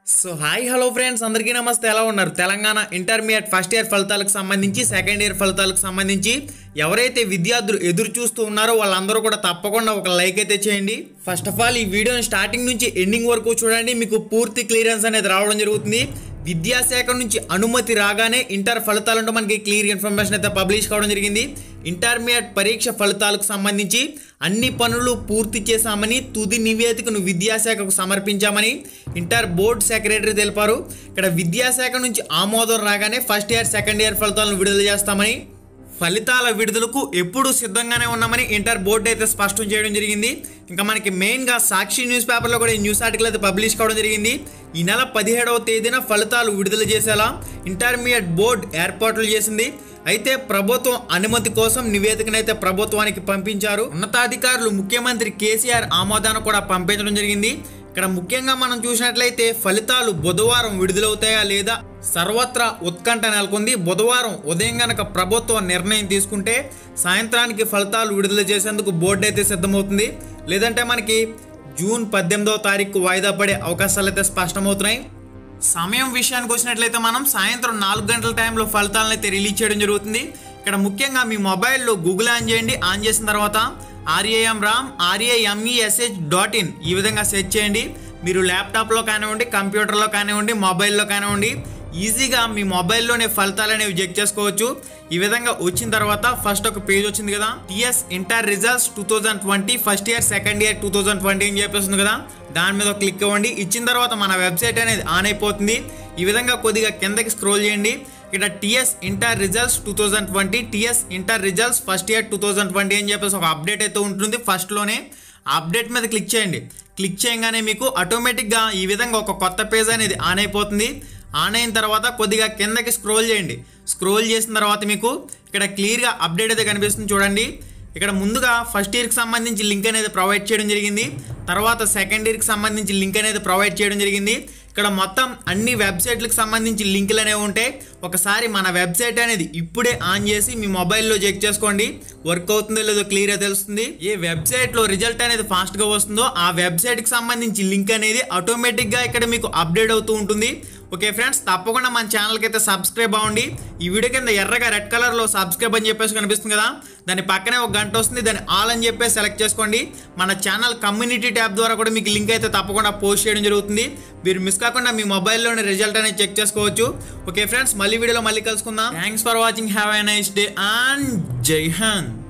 so hi hello friends అందరికీ నమస్తే ఎలా ఉన్నారు తెలంగాణ ఇంటర్మీడియట్ ఫస్ట్ ఇయర్ ఫలితాలకు సంబంధించి సెకండ్ ఇయర్ ఫలితాలకు సంబంధించి ఎవరైతే విద్యార్థులు ఎదురు చూస్తూ ఉన్నారో వాళ్ళందరూ కూడా తప్పకుండా ఒక లైక్ అయితే చేయండి ఫస్ట్ ఆఫ్ ఆల్ ఈ వీడియోని స్టార్టింగ్ నుంచి ఎండింగ్ వరకు చూడండి మీకు పూర్తి క్లియరెన్స్ అనేది రావడం జరుగుతుంది విద్యాశాఖ నుంచి అనుమతి రాగానే ఇంటర్ ఫలితాలంటూ మనకి క్లియర్ ఇన్ఫర్మేషన్ అయితే పబ్లిష్ కావడం జరిగింది ఇంటర్మీడియట్ పరీక్ష ఫలితాలకు సంబంధించి అన్ని పనులు పూర్తి చేశామని తుది నివేదికను విద్యాశాఖకు సమర్పించామని ఇంటర్ బోర్డు సెక్రటరీ తెలిపారు ఇక్కడ విద్యాశాఖ నుంచి ఆమోదం రాగానే ఫస్ట్ ఇయర్ సెకండ్ ఇయర్ ఫలితాలను విడుదల చేస్తామని ఫలితాల విడుదలకు ఎప్పుడు సిద్ధంగానే ఉన్నామని ఇంటర్ బోర్డు అయితే స్పష్టం చేయడం జరిగింది ఇంకా మనకి మెయిన్గా సాక్షి న్యూస్ పేపర్లో కూడా ఈ న్యూస్ ఆర్టికల్ అయితే పబ్లిష్ కావడం జరిగింది ఈ నెల పదిహేడవ తేదీన ఫలితాలు విడుదల చేసేలా ఇంటర్మీడియట్ బోర్డు ఏర్పాట్లు చేసింది అయితే ప్రభుత్వం అనుమతి కోసం నివేదికనైతే ప్రభుత్వానికి పంపించారు ఉన్నతాధికారులు ముఖ్యమంత్రి కేసీఆర్ ఆమోదాన్ని కూడా పంపించడం జరిగింది ఇక్కడ ముఖ్యంగా మనం చూసినట్లయితే ఫలితాలు బుధవారం విడుదలవుతాయా లేదా సర్వత్రా ఉత్కంఠ నెలకొంది బుధవారం ఉదయం గనక ప్రభుత్వం నిర్ణయం తీసుకుంటే సాయంత్రానికి ఫలితాలు విడుదల చేసేందుకు బోర్డు అయితే సిద్ధమవుతుంది లేదంటే మనకి జూన్ పద్దెనిమిదవ తారీఖు వాయిదా పడే అవకాశాలు అయితే స్పష్టమవుతున్నాయి సమయం విషయానికి వచ్చినట్లయితే మనం సాయంత్రం నాలుగు గంటల టైంలో ఫలితాలను అయితే రిలీజ్ చేయడం జరుగుతుంది ఇక్కడ ముఖ్యంగా మీ మొబైల్లో గూగుల్ ఆన్ చేయండి ఆన్ చేసిన తర్వాత R A M Ram R A M E S H dot in ఈ విధంగా సెర్చ్ చేయండి మీరు ల్యాప్టాప్లో కానివ్వండి కంప్యూటర్లో కానివ్వండి మొబైల్లో కానివ్వండి ఈజీగా మీ మొబైల్లోనే ఫలితాలు అనేవి చెక్ చేసుకోవచ్చు ఈ విధంగా వచ్చిన తర్వాత ఫస్ట్ ఒక పేజ్ వచ్చింది కదా TS inter results two thousand twenty first year second year two thousand twenty అని చెప్పేస్తుంది కదా దాని మీద క్లిక్ ఇవ్వండి ఇచ్చిన తర్వాత మన వెబ్సైట్ అనేది ఆన్ అయిపోతుంది ఈ విధంగా కొద్దిగా కిందకి స్క్రోల్ చేయండి ఇక్కడ TS inter results two thousand twenty TS inter results first year two thousand twenty అని చెప్పేసి ఒక అప్డేట్ అయితే ఉంటుంది ఫస్ట్లోనే ఆ అప్డేట్ మీద క్లిక్ చేయండి క్లిక్ చేయగానే మీకు ఆటోమేటిక్గా ఈ విధంగా ఒక కొత్త పేజ్ అనేది ఆన్ అయిపోతుంది ఆన్ అయిన తర్వాత కొద్దిగా కిందకి స్క్రోల్ చేయండి స్క్రోల్ చేసిన తర్వాత మీకు ఇక్కడ క్లియర్గా అప్డేట్ అయితే కనిపిస్తుంది చూడండి ఇక్కడ ముందుగా ఫస్ట్ ఇయర్కి సంబంధించి లింక్ అనేది ప్రొవైడ్ చేయడం జరిగింది తర్వాత సెకండ్ ఇయర్కి సంబంధించి లింక్ అనేది ప్రొవైడ్ చేయడం జరిగింది ఇక్కడ మొత్తం అన్ని వెబ్సైట్లకు సంబంధించి లింకులు అనేవి ఉంటాయి ఒకసారి మన వెబ్సైట్ అనేది ఇప్పుడే ఆన్ చేసి మీ మొబైల్లో చెక్ చేసుకోండి వర్క్ అవుతుందో లేదో క్లియర్గా తెలుస్తుంది ఏ వెబ్సైట్లో రిజల్ట్ అనేది ఫాస్ట్గా వస్తుందో ఆ వెబ్సైట్కి సంబంధించి లింక్ అనేది ఆటోమేటిక్గా ఇక్కడ మీకు అప్డేట్ అవుతూ ఉంటుంది ఓకే ఫ్రెండ్స్ తప్పకుండా మన ఛానల్కి అయితే సబ్స్క్రైబ్ అవ్వండి ఈ వీడియో కింద ఎర్రగా రెడ్ కలర్లో సబ్స్క్రైబ్ అని చెప్పేసి కనిపిస్తుంది కదా దాని పక్కనే ఒక గంట వస్తుంది దాన్ని ఆల్ అని చెప్పేసి సెలెక్ట్ చేసుకోండి మన ఛానల్ కమ్యూనిటీ ట్యాబ్ ద్వారా కూడా మీకు లింక్ అయితే తప్పకుండా పోస్ట్ చేయడం జరుగుతుంది మీరు మిస్ కాకుండా మీ మొబైల్లోనే రిజల్ట్ అనేది చెక్ చేసుకోవచ్చు ఓకే ఫ్రెండ్స్ మళ్ళీ వీడియోలో మళ్ళీ కలుసుకుందాం thanks for watching have a nice day and జై హింద్